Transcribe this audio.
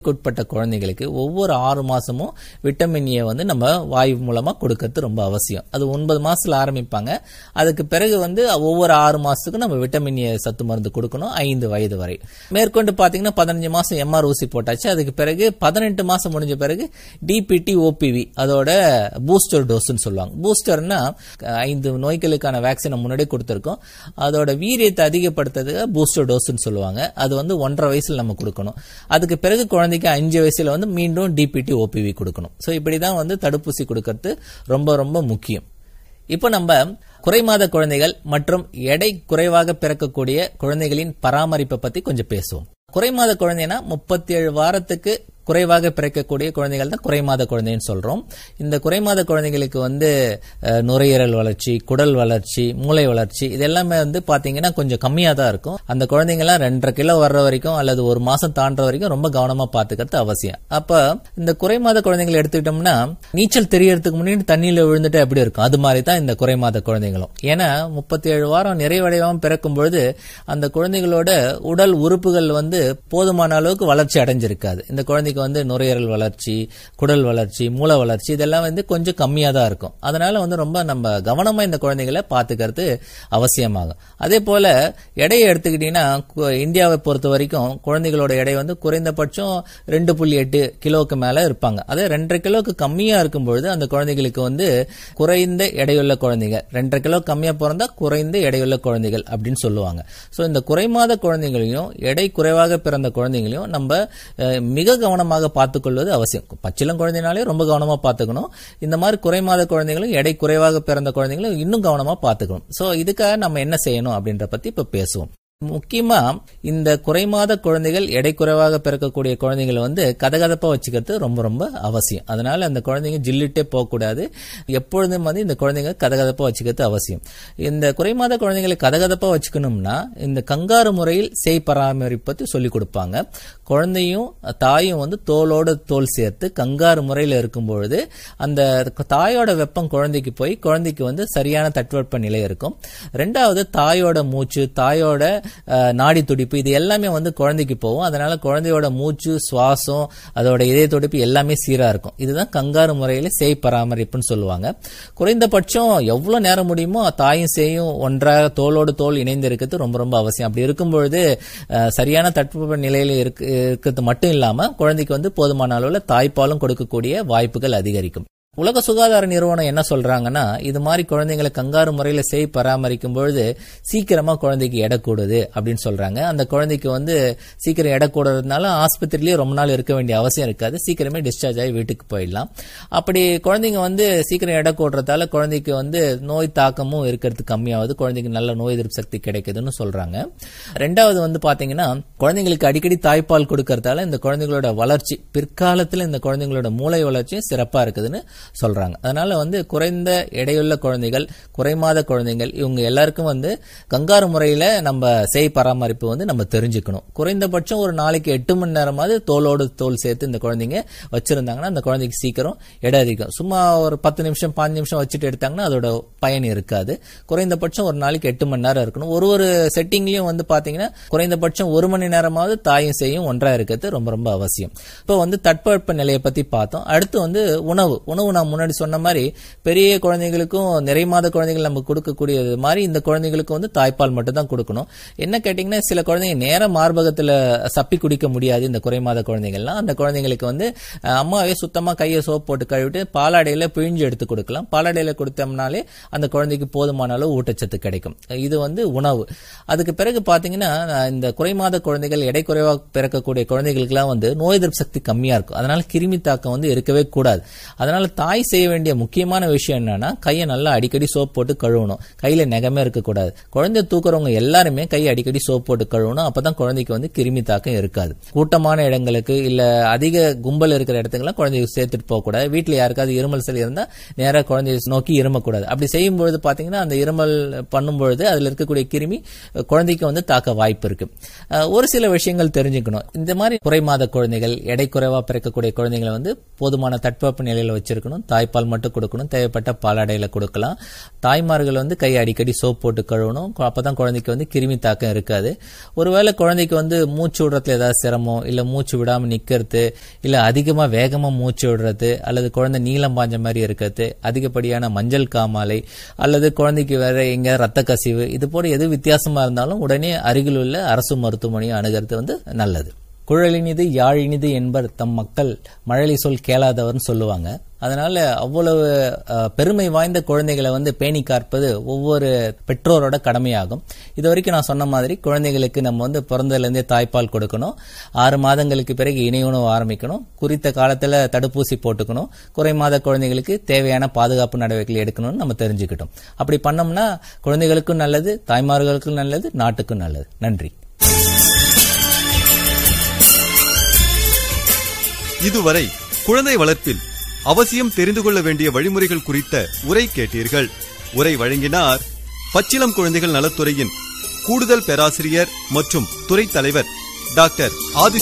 உட்பட்ட குழந்தைகளுக்கு ஒவ்வொரு ஆறு மாசமும் விட்டமின் ஏ வந்து நம்ம வாயு மூலமா கொடுக்கறது ரொம்ப அவசியம் அது ஒன்பது மாசத்துல ஆரம்பிப்பாங்க அதுக்கு பிறகு வந்து ஒவ்வொரு ஆறு மாசத்துக்கும் நம்ம விட்டமின் ஏ சத்து மருந்து கொடுக்கணும் ஐந்து வயது வரை மேற்கொண்டு பாத்தீங்கன்னா பதினஞ்சு மாசம் எம்ஆர் ஊசி போட்டாச்சு அதுக்கு பிறகு பதினெட்டு மாசம் முடிஞ்ச பிறகு டிபிடி ஓபிவி அதோட பூஸ்டர் டோஸ்ன்னு சொல்லுவாங்க பூஸ்டர்னா ஐந்து நோய்களுக்கான வேக்சினை முன்னாடியே கொடுத்துருக்கோம் அதோட வீரியத்தை அதிகப்படுத்துறதுக்கு பூஸ்டர் டோஸ்ன்னு சொல்லுவாங்க அது வந்து ஒன்றரை வயசுல நம்ம கொடுக்கணும் அதுக்கு பிறகு குழந்தைக்கு அஞ்சு வயசுல வந்து மீண்டும் டிபிடி ஓபிவி கொடுக்கணும் ஸோ இப்படிதான் வந்து தடுப்பூசி கொடுக்கறது ரொம்ப ரொம்ப முக்கியம் இப்போ நம்ம குறைமாத குழந்தைகள் மற்றும் எடை குறைவாக பிறக்கக்கூடிய குழந்தைகளின் பராமரிப்பை பத்தி கொஞ்சம் பேசுவோம் குறைமாத குழந்தைனா முப்பத்தி ஏழு வாரத்துக்கு குறைவாக பிறக்கக்கூடிய குழந்தைகள் தான் குறைமாத குழந்தைன்னு சொல்றோம் இந்த குறைமாத குழந்தைகளுக்கு வந்து அஹ், நுரையீரல் வளர்ச்சி குடல் வளர்ச்சி மூளை வளர்ச்சி இது எல்லாமே வந்து பாத்தீங்கன்னா கொஞ்சம் கம்மியா தான் இருக்கும் அந்த குழந்தைங்கலாம் ரெண்டரை கிலோ வர்ற வரைக்கும் அல்லது ஒரு மாசம் தாண்டுற வரைக்கும் ரொம்ப கவனமா பாத்துக்கிறது அவசியம் அப்ப இந்த குறைமாத குழந்தைகளை எடுத்துக்கிட்டோம்னா நீச்சல் தெரியறதுக்கு முன்னாடி தண்ணியில விழுந்துட்டு எப்படி இருக்கும் அது மாதிரி தான் இந்த குறைமாத குழந்தைகளும் ஏன்னா முப்பத்தி ஏழு வாரம் நிறைவடையாம பிறக்கும் பொழுது அந்த குழந்தைகளோட உடல் உறுப்புகள் வந்து போதுமான அளவுக்கு வளர்ச்சி அடைஞ்சிருக்காது இந்த குழந்தைக்கு வந்து நுரையீரல் வளர்ச்சி குடல் வளர்ச்சி மூளை வளர்ச்சி இதெல்லாம் வந்து கொஞ்சம் கம்மியா தான் இருக்கும் அதனால வந்து ரொம்ப நம்ம கவனமா இந்த குழந்தைகளை பாத்துக்கிறது அவசியமாகும் அதே போல எடையை எடுத்துக்கிட்டீங்கன்னா கு- இந்தியாவை பொறுத்த வரைக்கும் குழந்தைகளோட எடை வந்து குறைந்தபட்சம் ரெண்டு புள்ளி எட்டு கிலோவுக்கு மேல இருப்பாங்க அதே ரெண்டரை கிலோவுக்கு கம்மியா இருக்கும் பொழுது அந்த குழந்தைகளுக்கு வந்து குறைந்த எடையுள்ள குழந்தைங்க ரெண்டரை கிலோ கம்மியா பிறந்தா குறைந்த எடையுள்ள குழந்தைகள் அப்படின்னு சொல்லுவாங்க சோ இந்த குறைமாத குழந்தைகளையும் எடை குறைவாக பிறந்த குழந்தைகளையும் நம்ம அஹ், மிக கவனமாக பார்த்துக்கொள்வது அவசியம் பச்சிளம் குழந்தைனாலே ரொம்ப கவனமா பார்த்துக்கணும் இந்த மாதிரி குறைமாத குழந்தைகளும் எடை குறைவாக பிறந்த குழந்தைகளும் இன்னும் கவனமா பார்த்துக்கணும் சோ இதுக்காக நம்ம என்ன செய்யணும் அப்படின்ற பத்தி இப்ப பேசுவோம் முக்கியமா இந்த குறைமாத குழந்தைகள் எடை குறைவாக பிறக்கக்கூடிய குழந்தைகளை வந்து கதகதப்பா வச்சுக்கிறது ரொம்ப ரொம்ப அவசியம் அதனால அந்த குழந்தைங்க ஜில்லிட்டே போகக்கூடாது எப்பொழுதும் வந்து இந்த குழந்தைங்க கதகதப்பா வச்சுக்கிறது அவசியம் இந்த குறைமாத குழந்தைகளை கதகதப்பா வச்சுக்கணும்னா இந்த கங்காரு முறையில் செய் பராமரிப்பு பத்தி சொல்லிக் கொடுப்பாங்க குழந்தையும் தாயும் வந்து தோலோட தோல் சேர்த்து கங்காரு முறையில் இருக்கும் பொழுது அந்த தாயோட வெப்பம் குழந்தைக்கு போய் குழந்தைக்கு வந்து சரியான தட்பவெப்ப நிலை இருக்கும் ரெண்டாவது தாயோட மூச்சு தாயோட அஹ், நாடி துடிப்பு இது எல்லாமே வந்து குழந்தைக்கு போகும் அதனால குழந்தையோட மூச்சு சுவாசம் அதோட இதய துடிப்பு எல்லாமே சீரா இருக்கும் இதுதான் கங்காரு முறையில சேய் பராமரிப்புன்னு சொல்லுவாங்க குறைந்தபட்சம் எவ்வளவு நேரம் முடியுமோ தாயும் சேயும் ஒன்றாக தோளோடு தோல் இணைந்து இருக்கிறது ரொம்ப ரொம்ப அவசியம் அப்படி இருக்கும் பொழுது அஹ், சரியான தட்பவெப்ப நிலையில இருக்கு இருக்கிறது மட்டும் இல்லாம குழந்தைக்கு வந்து போதுமான அளவுல தாய்ப்பாலும் கொடுக்கக்கூடிய வாய்ப்புகள் அதிகரிக்கும் உலக சுகாதார நிறுவனம் என்ன சொல்றாங்கன்னா இது மாதிரி குழந்தைங்களை கங்காரு முறையில செய் பராமரிக்கும் பொழுது சீக்கிரமா குழந்தைக்கு எடை கூடுது அப்படின்னு சொல்றாங்க அந்த குழந்தைக்கு வந்து சீக்கிரம் எடை கூடுறதுனால ஆஸ்பத்திரிலேயே ரொம்ப நாள் இருக்க வேண்டிய அவசியம் இருக்காது சீக்கிரமே டிஸ்சார்ஜ் ஆகி வீட்டுக்கு போயிடலாம் அப்படி குழந்தைங்க வந்து சீக்கிரம் எடை கூடுறதால குழந்தைக்கு வந்து நோய் தாக்கமும் இருக்கிறது கம்மியாகுது குழந்தைக்கு நல்ல நோய் எதிர்ப்பு சக்தி கிடைக்குதுன்னு சொல்றாங்க ரெண்டாவது வந்து பாத்தீங்கன்னா குழந்தைங்களுக்கு அடிக்கடி தாய்ப்பால் கொடுக்கறதால இந்த குழந்தைங்களோட வளர்ச்சி பிற்காலத்துல இந்த குழந்தைங்களோட மூளை வளர்ச்சியும் சிறப்பா இருக்குதுன்னு சொல்றாங்க அதனால வந்து குறைந்த எடையுள்ள குழந்தைகள் குறைமாத குழந்தைகள் இவங்க எல்லாருக்கும் வந்து கங்காரு முறையில நம்ம செய் பராமரிப்பு வந்து நம்ம தெரிஞ்சுக்கணும் குறைந்தபட்சம் ஒரு நாளைக்கு எட்டு மணி நேரமாவது தோலோடு தோல் சேர்த்து இந்த குழந்தைங்க வச்சிருந்தாங்கன்னா அந்த குழந்தைக்கு சீக்கிரம் எடை அதிகம் சும்மா ஒரு பத்து நிமிஷம் பாஞ்சு நிமிஷம் வச்சுட்டு எடுத்தாங்கன்னா அதோட பயன் இருக்காது குறைந்தபட்சம் ஒரு நாளைக்கு எட்டு மணி நேரம் இருக்கணும் ஒரு ஒரு செட்டிங்லயும் வந்து பாத்தீங்கன்னா குறைந்தபட்சம் ஒரு மணி நேரமாவது தாயும் செய்யும் ஒன்றா இருக்கிறது ரொம்ப ரொம்ப அவசியம் இப்போ வந்து தட்பவெப்ப நிலையை பத்தி பார்த்தோம் அடுத்து வந்து உணவு உணவு நான் முன்னாடி சொன்ன மாதிரி பெரிய குழந்தைகளுக்கும் நிறை மாத குழந்தைகள் நம்ம கொடுக்கக்கூடியது மாதிரி இந்த குழந்தைகளுக்கு வந்து தாய்ப்பால் மட்டும் தான் கொடுக்கணும் என்ன கேட்டீங்கன்னா சில குழந்தைங்க நேர மார்பகத்துல சப்பி குடிக்க முடியாது இந்த குறை மாத குழந்தைகள்லாம் அந்த குழந்தைங்களுக்கு வந்து அஹ், அம்மாவே சுத்தமா கையை சோப் போட்டு கழுவிட்டு பாலாடையில பிழிஞ்சு எடுத்து கொடுக்கலாம் பாலாடையில கொடுத்தோம்னாலே அந்த குழந்தைக்கு போதுமான அளவு ஊட்டச்சத்து கிடைக்கும் இது வந்து உணவு அதுக்கு பிறகு பாத்தீங்கன்னா அஹ், இந்த குறைமாத குழந்தைகள் எடை குறைவாக பிறக்கக்கூடிய குழந்தைகளுக்குலாம் வந்து நோய் எதிர்ப்பு சக்தி கம்மியா இருக்கும் அதனால கிருமி தாக்கம் வந்து இருக்கவே கூடாது அதனால தாய் செய்ய வேண்டிய முக்கியமான விஷயம் என்னன்னா கையை நல்லா அடிக்கடி சோப் போட்டு கழுவணும் கையில நகமே இருக்கக்கூடாது குழந்தை தூக்குறவங்க எல்லாருமே கையை அடிக்கடி சோப் போட்டு கழுவணும் அப்பதான் குழந்தைக்கு வந்து கிருமி தாக்கம் இருக்காது கூட்டமான இடங்களுக்கு இல்ல அதிக கும்பல் இருக்கிற இடத்துக்குலாம் குழந்தைய சேர்த்துட்டு போக கூடாது வீட்டுல யாருக்காவது இருமல் சளி இருந்தா நேரா குழந்தைய நோக்கி இருமக்கூடாது அப்படி செய்யும் பொழுது பாத்தீங்கன்னா அந்த இருமல் பண்ணும் பொழுது அதுல இருக்கக்கூடிய கிருமி அஹ், குழந்தைக்கு வந்து தாக்க வாய்ப்பு இருக்கு அஹ், ஒரு சில விஷயங்கள் தெரிஞ்சுக்கணும் இந்த மாதிரி குறைமாத குழந்தைகள் எடை குறைவா பிறக்கக்கூடிய குழந்தைகளை வந்து போதுமான தட்பவெப்ப நிலையில வச்சிருக்கணும் இருக்கணும் தாய்ப்பால் மட்டும் கொடுக்கணும் தேவைப்பட்ட பாலாடையில கொடுக்கலாம் தாய்மார்கள் வந்து கை அடிக்கடி சோப் போட்டு கழுவணும் கொ- அப்பதான் குழந்தைக்கு வந்து கிருமி தாக்கம் இருக்காது ஒருவேளை குழந்தைக்கு வந்து மூச்சு விடுறதுல ஏதாவது சிரமம் இல்ல மூச்சு விடாம நிக்கிறது இல்ல அதிகமா வேகமா மூச்சு விடுறது அல்லது குழந்தை நீளம் பாஞ்ச மாதிரி இருக்கிறது அதிகப்படியான மஞ்சள் காமாலை அல்லது குழந்தைக்கு வேற எங்க ரத்த கசிவு இது போல எது வித்தியாசமா இருந்தாலும் உடனே அருகில் உள்ள அரசு மருத்துவமனையை அணுகிறது வந்து நல்லது குழலினிது யாழினிது என்பர் தம் மக்கள் மழலை சொல் கேளாதவர்னு சொல்லுவாங்க அதனால அவ்வளவு அஹ், பெருமை வாய்ந்த குழந்தைகளை வந்து பேணி காற்பது ஒவ்வொரு பெற்றோரோட கடமையாகும் இது வரைக்கும் நான் சொன்ன மாதிரி குழந்தைகளுக்கு நம்ம வந்து பிறந்ததுல இருந்தே தாய்ப்பால் கொடுக்கணும் ஆறு மாதங்களுக்கு பிறகு இணை உணவு ஆரம்பிக்கணும் குறித்த காலத்துல தடுப்பூசி போட்டுக்கணும் குறை மாத குழந்தைகளுக்கு தேவையான பாதுகாப்பு நடவடிக்கைகள் எடுக்கணும்னு நம்ம தெரிஞ்சுக்கிட்டோம் அப்படி பண்ணோம்னா குழந்தைகளுக்கும் நல்லது தாய்மார்களுக்கும் நல்லது நாட்டுக்கும் நல்லது நன்றி இதுவரை குழந்தை வளர்ப்பில் அவசியம் தெரிந்து கொள்ள வேண்டிய வழிமுறைகள் குறித்த உரை கேட்டீர்கள் உரை வழங்கினார் பச்சிளம் குழந்தைகள் நலத்துறையின் கூடுதல் பேராசிரியர் மற்றும் துறை தலைவர் டாக்டர் ஆதி